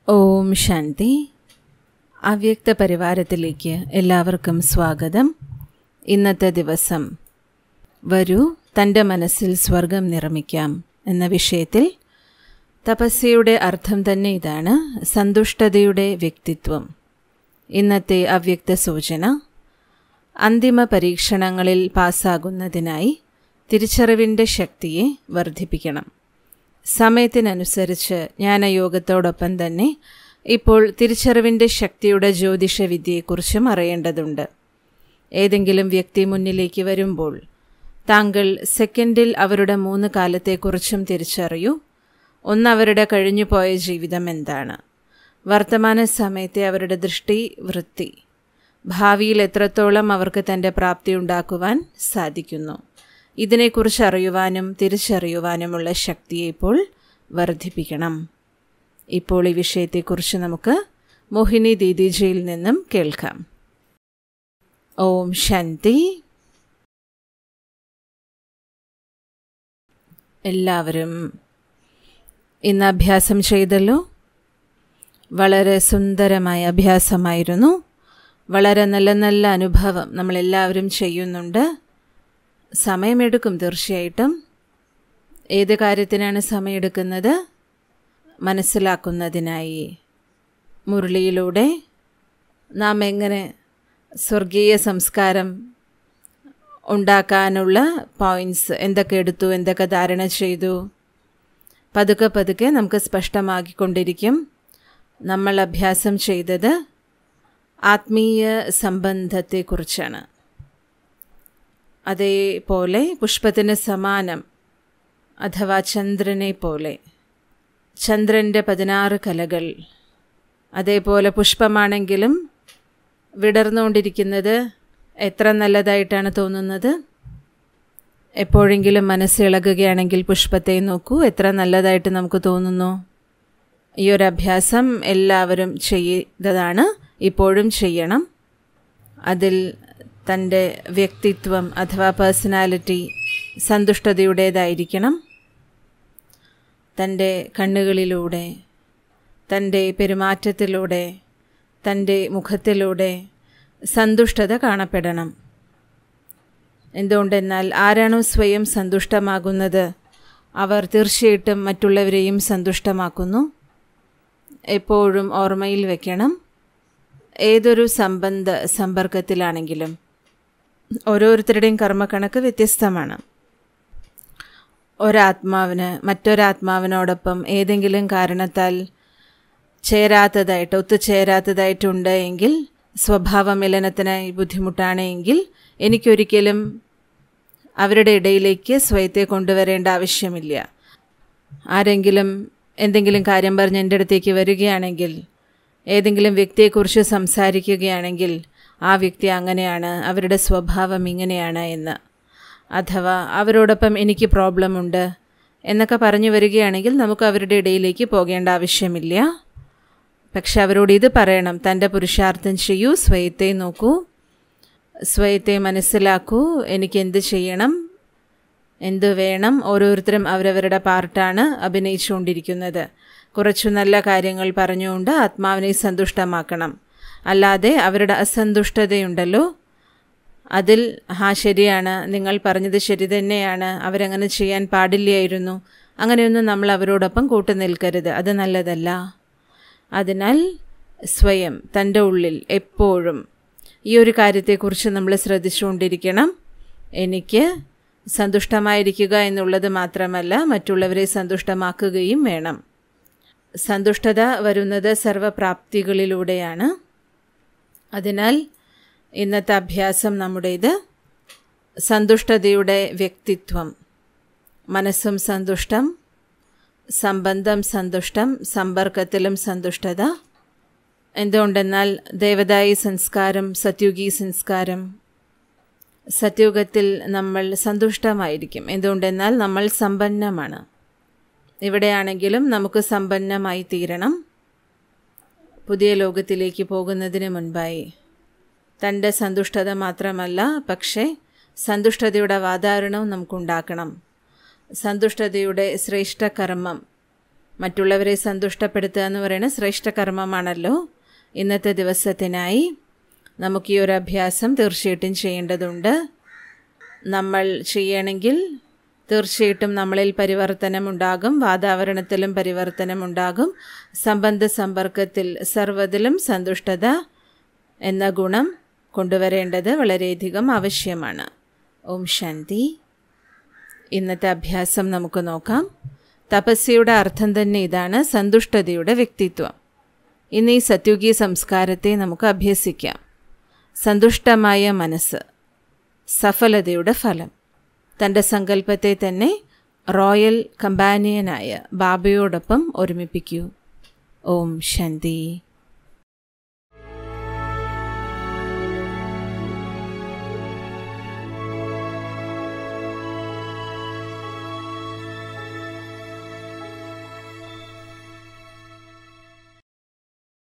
ഓം ശാന്തി അവ്യക്ത പരിവാരത്തിലേക്ക് എല്ലാവർക്കും സ്വാഗതം ഇന്നത്തെ ദിവസം വരൂ തൻ്റെ മനസ്സിൽ സ്വർഗം നിർമ്മിക്കാം എന്ന വിഷയത്തിൽ തപസ്യയുടെ അർത്ഥം തന്നെ ഇതാണ് സന്തുഷ്ടതയുടെ വ്യക്തിത്വം ഇന്നത്തെ അവ്യക്ത സൂചന അന്തിമ പരീക്ഷണങ്ങളിൽ പാസ്സാകുന്നതിനായി തിരിച്ചറിവിൻ്റെ ശക്തിയെ വർദ്ധിപ്പിക്കണം സമയത്തിനനുസരിച്ച് ജ്ഞാനയോഗത്തോടൊപ്പം തന്നെ ഇപ്പോൾ തിരിച്ചറിവിൻ്റെ ശക്തിയുടെ ജ്യോതിഷ വിദ്യയെക്കുറിച്ചും അറിയേണ്ടതുണ്ട് ഏതെങ്കിലും വ്യക്തി മുന്നിലേക്ക് വരുമ്പോൾ താങ്കൾ സെക്കൻഡിൽ അവരുടെ മൂന്ന് കാലത്തെക്കുറിച്ചും തിരിച്ചറിയൂ ഒന്ന് അവരുടെ കഴിഞ്ഞുപോയ ജീവിതം എന്താണ് വർത്തമാന സമയത്തെ അവരുടെ ദൃഷ്ടി വൃത്തി ഭാവിയിൽ എത്രത്തോളം അവർക്ക് തൻ്റെ പ്രാപ്തി ഉണ്ടാക്കുവാൻ സാധിക്കുന്നു ഇതിനെക്കുറിച്ച് അറിയുവാനും തിരിച്ചറിയുവാനുമുള്ള ശക്തിയെ ഇപ്പോൾ വർദ്ധിപ്പിക്കണം ഇപ്പോൾ ഈ വിഷയത്തെക്കുറിച്ച് നമുക്ക് മോഹിനി ദീദിജിയിൽ നിന്നും കേൾക്കാം ഓം ശാന്തി എല്ലാവരും ഇന്ന് അഭ്യാസം ചെയ്തല്ലോ വളരെ സുന്ദരമായ അഭ്യാസമായിരുന്നു വളരെ നല്ല നല്ല അനുഭവം നമ്മളെല്ലാവരും ചെയ്യുന്നുണ്ട് സമയമെടുക്കും തീർച്ചയായിട്ടും ഏത് കാര്യത്തിനാണ് സമയമെടുക്കുന്നത് മനസ്സിലാക്കുന്നതിനായി മുരളിയിലൂടെ നാം എങ്ങനെ സ്വർഗീയ സംസ്കാരം ഉണ്ടാക്കാനുള്ള പോയിൻറ്റ്സ് എന്തൊക്കെ എടുത്തു എന്തൊക്കെ ധാരണ ചെയ്തു പതുക്കെ പതുക്കെ നമുക്ക് സ്പഷ്ടമാക്കിക്കൊണ്ടിരിക്കും നമ്മൾ അഭ്യാസം ചെയ്തത് ആത്മീയ സംബന്ധത്തെക്കുറിച്ചാണ് അതേപോലെ പുഷ്പത്തിന് സമാനം അഥവാ ചന്ദ്രനെ പോലെ ചന്ദ്രൻ്റെ പതിനാറ് കലകൾ അതേപോലെ പുഷ്പമാണെങ്കിലും വിടർന്നുകൊണ്ടിരിക്കുന്നത് എത്ര നല്ലതായിട്ടാണ് തോന്നുന്നത് എപ്പോഴെങ്കിലും മനസ്സിളകുകയാണെങ്കിൽ പുഷ്പത്തെ നോക്കൂ എത്ര നല്ലതായിട്ട് നമുക്ക് തോന്നുന്നു ഈ ഒരു അഭ്യാസം എല്ലാവരും ചെയ്തതാണ് ഇപ്പോഴും ചെയ്യണം അതിൽ തൻ്റെ വ്യക്തിത്വം അഥവാ പേഴ്സണാലിറ്റി സന്തുഷ്ടതയുടേതായിരിക്കണം തൻ്റെ കണ്ണുകളിലൂടെ തൻ്റെ പെരുമാറ്റത്തിലൂടെ തൻ്റെ മുഖത്തിലൂടെ സന്തുഷ്ടത കാണപ്പെടണം എന്തുകൊണ്ടെന്നാൽ ആരാണോ സ്വയം സന്തുഷ്ടമാകുന്നത് അവർ തീർച്ചയായിട്ടും മറ്റുള്ളവരെയും സന്തുഷ്ടമാക്കുന്നു എപ്പോഴും ഓർമ്മയിൽ വെക്കണം ഏതൊരു സംബന്ധ സമ്പർക്കത്തിലാണെങ്കിലും ഓരോരുത്തരുടെയും കർമ്മക്കണക്ക് വ്യത്യസ്തമാണ് ഒരാത്മാവിന് മറ്റൊരാത്മാവിനോടൊപ്പം ഏതെങ്കിലും കാരണത്താൽ ചേരാത്തതായിട്ട് ഒത്തുചേരാത്തതായിട്ടുണ്ട് എങ്കിൽ സ്വഭാവ മിലനത്തിനായി ബുദ്ധിമുട്ടാണ് എങ്കിൽ എനിക്കൊരിക്കലും അവരുടെ ഇടയിലേക്ക് സ്വയത്തെ കൊണ്ടുവരേണ്ട ആവശ്യമില്ല ആരെങ്കിലും എന്തെങ്കിലും കാര്യം പറഞ്ഞ് എൻ്റെ അടുത്തേക്ക് വരികയാണെങ്കിൽ ഏതെങ്കിലും വ്യക്തിയെക്കുറിച്ച് സംസാരിക്കുകയാണെങ്കിൽ ആ വ്യക്തി അങ്ങനെയാണ് അവരുടെ സ്വഭാവം ഇങ്ങനെയാണ് എന്ന് അഥവാ അവരോടൊപ്പം എനിക്ക് പ്രോബ്ലം ഉണ്ട് എന്നൊക്കെ പറഞ്ഞു വരികയാണെങ്കിൽ നമുക്ക് അവരുടെ ഇടയിലേക്ക് പോകേണ്ട ആവശ്യമില്ല പക്ഷെ അവരോട് ഇത് പറയണം തൻ്റെ പുരുഷാർത്ഥം ചെയ്യൂ സ്വയത്തെ നോക്കൂ സ്വയത്തെ മനസ്സിലാക്കൂ എനിക്ക് എന്ത് ചെയ്യണം എന്ത് വേണം ഓരോരുത്തരും അവരവരുടെ പാർട്ടാണ് അഭിനയിച്ചുകൊണ്ടിരിക്കുന്നത് കുറച്ചു നല്ല കാര്യങ്ങൾ പറഞ്ഞുകൊണ്ട് ആത്മാവിനെ സന്തുഷ്ടമാക്കണം അല്ലാതെ അവരുടെ അസന്തുഷ്ടതയുണ്ടല്ലോ അതിൽ ആ ശരിയാണ് നിങ്ങൾ പറഞ്ഞത് ശരി തന്നെയാണ് അവരങ്ങനെ ചെയ്യാൻ പാടില്ലായിരുന്നു അങ്ങനെയൊന്നും നമ്മൾ അവരോടൊപ്പം കൂട്ടു നിൽക്കരുത് അത് നല്ലതല്ല അതിനാൽ സ്വയം തൻ്റെ ഉള്ളിൽ എപ്പോഴും ഈ ഒരു കാര്യത്തെക്കുറിച്ച് നമ്മൾ ശ്രദ്ധിച്ചുകൊണ്ടിരിക്കണം എനിക്ക് സന്തുഷ്ടമായിരിക്കുക എന്നുള്ളത് മാത്രമല്ല മറ്റുള്ളവരെ സന്തുഷ്ടമാക്കുകയും വേണം സന്തുഷ്ടത വരുന്നത് സർവപ്രാപ്തികളിലൂടെയാണ് അതിനാൽ ഇന്നത്തെ അഭ്യാസം നമ്മുടേത് സന്തുഷ്ടതയുടെ വ്യക്തിത്വം മനസ്സും സന്തുഷ്ടം സംബന്ധം സന്തുഷ്ടം സമ്പർക്കത്തിലും സന്തുഷ്ടത എന്തുകൊണ്ടെന്നാൽ ദേവദായി സംസ്കാരം സത്യുഗി സംസ്കാരം സത്യുഗത്തിൽ നമ്മൾ സന്തുഷ്ടമായിരിക്കും എന്തുകൊണ്ടെന്നാൽ നമ്മൾ സമ്പന്നമാണ് ഇവിടെയാണെങ്കിലും നമുക്ക് സമ്പന്നമായി തീരണം പുതിയ ലോകത്തിലേക്ക് പോകുന്നതിന് മുൻപായി തൻ്റെ സന്തുഷ്ടത മാത്രമല്ല പക്ഷേ സന്തുഷ്ടതയുടെ വാതാവരണവും നമുക്കുണ്ടാക്കണം സന്തുഷ്ടതയുടെ ശ്രേഷ്ഠ കർമ്മം മറ്റുള്ളവരെ സന്തുഷ്ടപ്പെടുത്തുക എന്ന് പറയുന്നത് ശ്രേഷ്ഠ കർമ്മമാണല്ലോ ഇന്നത്തെ ദിവസത്തിനായി നമുക്ക് ഈ ഒരു അഭ്യാസം തീർച്ചയായിട്ടും ചെയ്യേണ്ടതുണ്ട് നമ്മൾ ചെയ്യണമെങ്കിൽ തീർച്ചയായിട്ടും നമ്മളിൽ പരിവർത്തനമുണ്ടാകും വാതാവരണത്തിലും പരിവർത്തനമുണ്ടാകും സംബന്ധ സമ്പർക്കത്തിൽ സർവ്വതിലും സന്തുഷ്ടത എന്ന ഗുണം കൊണ്ടുവരേണ്ടത് വളരെയധികം ആവശ്യമാണ് ഓം ശാന്തി ഇന്നത്തെ അഭ്യാസം നമുക്ക് നോക്കാം തപസ്യയുടെ അർത്ഥം തന്നെ ഇതാണ് സന്തുഷ്ടതയുടെ വ്യക്തിത്വം ഇന്ന് ഈ സത്യുഗി സംസ്കാരത്തെ നമുക്ക് അഭ്യസിക്കാം സന്തുഷ്ടമായ മനസ്സ് സഫലതയുടെ ഫലം തൻ്റെ സങ്കല്പത്തെ തന്നെ റോയൽ കമ്പാനിയനായ ബാബയോടൊപ്പം ഒരുമിപ്പിക്കൂ ഓം ശാന്തി